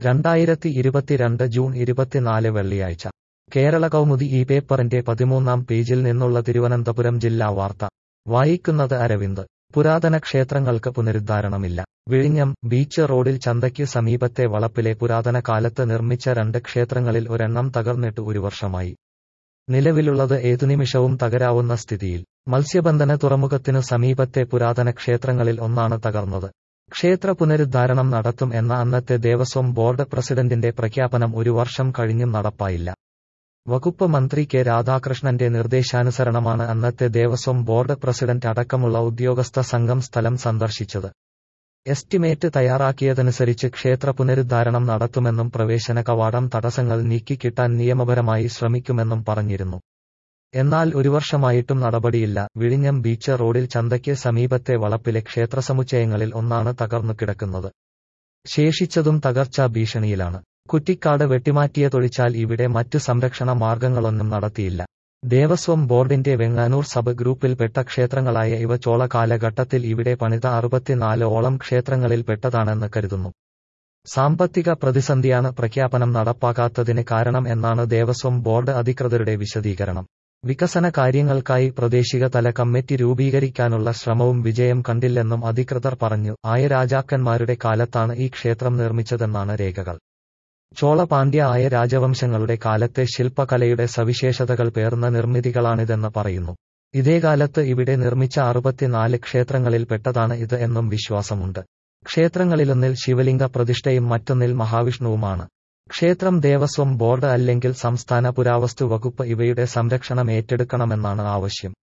രണ്ടായിരത്തി ഇരുപത്തിരണ്ട് ജൂൺ ഇരുപത്തിനാല് വെള്ളിയാഴ്ച കേരള കൗമുദി ഈ പേപ്പറിന്റെ പതിമൂന്നാം പേജിൽ നിന്നുള്ള തിരുവനന്തപുരം ജില്ലാ വാർത്ത വായിക്കുന്നത് അരവിന്ദ് പുരാതന ക്ഷേത്രങ്ങൾക്ക് പുനരുദ്ധാരണമില്ല വിഴിഞ്ഞം ബീച്ച് റോഡിൽ ചന്തയ്ക്ക് സമീപത്തെ വളപ്പിലെ പുരാതന കാലത്ത് നിർമ്മിച്ച രണ്ട് ക്ഷേത്രങ്ങളിൽ ഒരെണ്ണം തകർന്നിട്ട് ഒരു വർഷമായി നിലവിലുള്ളത് ഏതു നിമിഷവും തകരാവുന്ന സ്ഥിതിയിൽ മത്സ്യബന്ധന തുറമുഖത്തിനു സമീപത്തെ പുരാതന ക്ഷേത്രങ്ങളിൽ ഒന്നാണ് തകർന്നത് ക്ഷേത്ര പുനരുദ്ധാരണം നടത്തും എന്ന അന്നത്തെ ദേവസ്വം ബോർഡ് പ്രസിഡന്റിന്റെ പ്രഖ്യാപനം ഒരു വർഷം കഴിഞ്ഞും നടപ്പായില്ല വകുപ്പ് മന്ത്രി കെ രാധാകൃഷ്ണന്റെ നിർദ്ദേശാനുസരണമാണ് അന്നത്തെ ദേവസ്വം ബോർഡ് പ്രസിഡന്റ് അടക്കമുള്ള ഉദ്യോഗസ്ഥ സംഘം സ്ഥലം സന്ദർശിച്ചത് എസ്റ്റിമേറ്റ് തയ്യാറാക്കിയതനുസരിച്ച് ക്ഷേത്ര പുനരുദ്ധാരണം നടത്തുമെന്നും പ്രവേശന കവാടം തടസ്സങ്ങൾ നീക്കിക്കിട്ടാൻ നിയമപരമായി ശ്രമിക്കുമെന്നും പറഞ്ഞിരുന്നു എന്നാൽ ഒരു വർഷമായിട്ടും നടപടിയില്ല വിഴിഞ്ഞം ബീച്ച് റോഡിൽ ചന്തയ്ക്ക് സമീപത്തെ വളപ്പിലെ ക്ഷേത്രസമുച്ചയങ്ങളിൽ ഒന്നാണ് തകർന്നു കിടക്കുന്നത് ശേഷിച്ചതും തകർച്ചാ ഭീഷണിയിലാണ് കുറ്റിക്കാട് വെട്ടിമാറ്റിയതൊഴിച്ചാൽ ഇവിടെ മറ്റു സംരക്ഷണ മാർഗങ്ങളൊന്നും നടത്തിയില്ല ദേവസ്വം ബോർഡിന്റെ വെങ്ങാനൂർ സബ് ഗ്രൂപ്പിൽപ്പെട്ട ക്ഷേത്രങ്ങളായ ഇവ ചോള കാലഘട്ടത്തിൽ ഇവിടെ പണിത അറുപത്തിനാല് ഓളം ക്ഷേത്രങ്ങളിൽ പെട്ടതാണെന്ന് കരുതുന്നു സാമ്പത്തിക പ്രതിസന്ധിയാണ് പ്രഖ്യാപനം നടപ്പാക്കാത്തതിന് കാരണം എന്നാണ് ദേവസ്വം ബോർഡ് അധികൃതരുടെ വിശദീകരണം വികസന കാര്യങ്ങൾക്കായി പ്രാദേശിക തല കമ്മിറ്റി രൂപീകരിക്കാനുള്ള ശ്രമവും വിജയം കണ്ടില്ലെന്നും അധികൃതർ പറഞ്ഞു ആയ രാജാക്കന്മാരുടെ കാലത്താണ് ഈ ക്ഷേത്രം നിർമ്മിച്ചതെന്നാണ് രേഖകൾ ചോള പാണ്ഡ്യ ആയ രാജവംശങ്ങളുടെ കാലത്തെ ശില്പകലയുടെ സവിശേഷതകൾ പേർന്ന നിർമ്മിതികളാണിതെന്ന് പറയുന്നു ഇതേകാലത്ത് ഇവിടെ നിർമ്മിച്ച അറുപത്തിനാല് ക്ഷേത്രങ്ങളിൽ പെട്ടതാണ് ഇത് എന്നും വിശ്വാസമുണ്ട് ക്ഷേത്രങ്ങളിലൊന്നിൽ ശിവലിംഗ പ്രതിഷ്ഠയും മറ്റൊന്നിൽ മഹാവിഷ്ണുവുമാണ് ക്ഷേത്രം ദേവസ്വം ബോർഡ് അല്ലെങ്കിൽ സംസ്ഥാന പുരാവസ്തു വകുപ്പ് ഇവയുടെ സംരക്ഷണം ഏറ്റെടുക്കണമെന്നാണ് ആവശ്യം